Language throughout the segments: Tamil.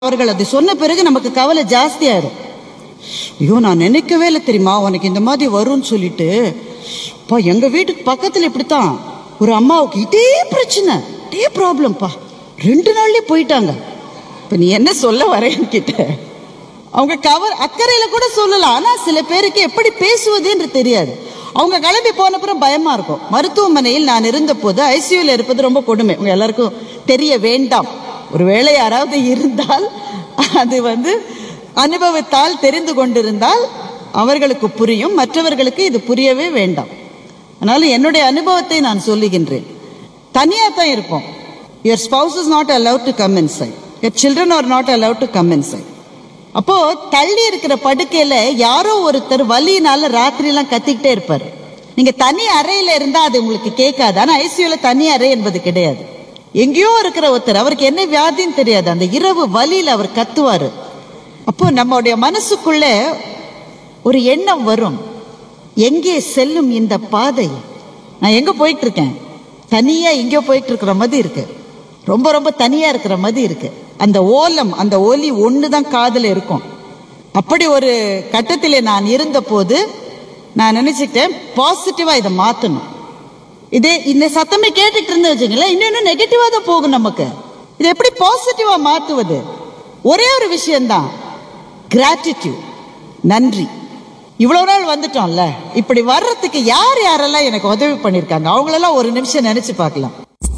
அவர்கள் அதை சொன்ன பிறகு நமக்கு கவலை ஜாஸ்தியாயிரும் ஐயோ நான் நினைக்கவே இல்லை தெரியுமா உனக்கு இந்த மாதிரி வரும்னு சொல்லிட்டு பா எங்க வீட்டுக்கு பக்கத்துல இப்படித்தான் ஒரு அம்மாவுக்கு இதே பிரச்சனை இதே ப்ராப்ளம்ப்பா ரெண்டு நாள்லயே போயிட்டாங்க இப்ப நீ என்ன சொல்ல வரேன்னு கிட்ட அவங்க கவர் அக்கறையில கூட சொல்லலாம் ஆனா சில பேருக்கு எப்படி பேசுவதுன்னு தெரியாது அவங்க கிளம்பி போனப்புறம் பயமா இருக்கும் மருத்துவமனையில் நான் இருந்த போது ஐசியூல இருப்பது ரொம்ப கொடுமை உங்க எல்லாருக்கும் தெரிய வேண்டாம் ஒருவேளை யாராவது இருந்தால் அது வந்து அனுபவத்தால் தெரிந்து கொண்டிருந்தால் அவர்களுக்கு புரியும் மற்றவர்களுக்கு இது புரியவே வேண்டாம் அதனால என்னுடைய அனுபவத்தை நான் சொல்லுகின்றேன் தனியா தான் இருப்போம் your spouse is not allowed to come inside your children are not allowed to come inside அப்போ தள்ளி இருக்கிற படுக்கையில யாரோ ஒருத்தர் வலியினால ராத்திரி எல்லாம் கத்திக்கிட்டே இருப்பாரு நீங்க தனி அறையில இருந்தா அது உங்களுக்கு கேட்காது ஆனா ஐசியூல தனி அறை என்பது கிடையாது எங்கேயோ இருக்கிற ஒருத்தர் அவருக்கு என்ன வியாதின்னு தெரியாது அந்த இரவு வலியில அவர் கத்துவாரு அப்போ நம்மளுடைய மனசுக்குள்ள ஒரு எண்ணம் வரும் எங்கே செல்லும் இந்த பாதை நான் எங்க போயிட்டு இருக்கேன் தனியா எங்கேயோ போயிட்டு இருக்கிற மாதிரி இருக்கு ரொம்ப ரொம்ப தனியா இருக்கிற மாதிரி இருக்கு அந்த ஓலம் அந்த ஒலி ஒன்று தான் காதுல இருக்கும் அப்படி ஒரு கட்டத்திலே நான் இருந்த போது நான் நினைச்சுக்கிட்டேன் பாசிட்டிவா இதை மாத்தணும் இதே இந்த சத்தமே கேட்டுட்டு இருந்து வச்சுங்களேன் இன்னும் நெகட்டிவா தான் போகும் நமக்கு இதை எப்படி பாசிட்டிவா மாத்துவது ஒரே ஒரு விஷயம்தான் கிராட்டிடியூட் நன்றி இவ்வளவு நாள் வந்துட்டோம்ல இப்படி வர்றதுக்கு யார் யாரெல்லாம் எனக்கு உதவி பண்ணிருக்காங்க அவங்களெல்லாம் ஒரு நிமிஷம் நினைச்சு பார்க்கலாம்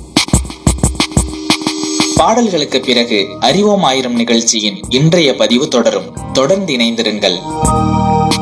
பாடல்களுக்கு பிறகு அறிவோம் ஆயிரம் நிகழ்ச்சியின் இன்றைய பதிவு தொடரும் தொடர்ந்து இணைந்திருங்கள்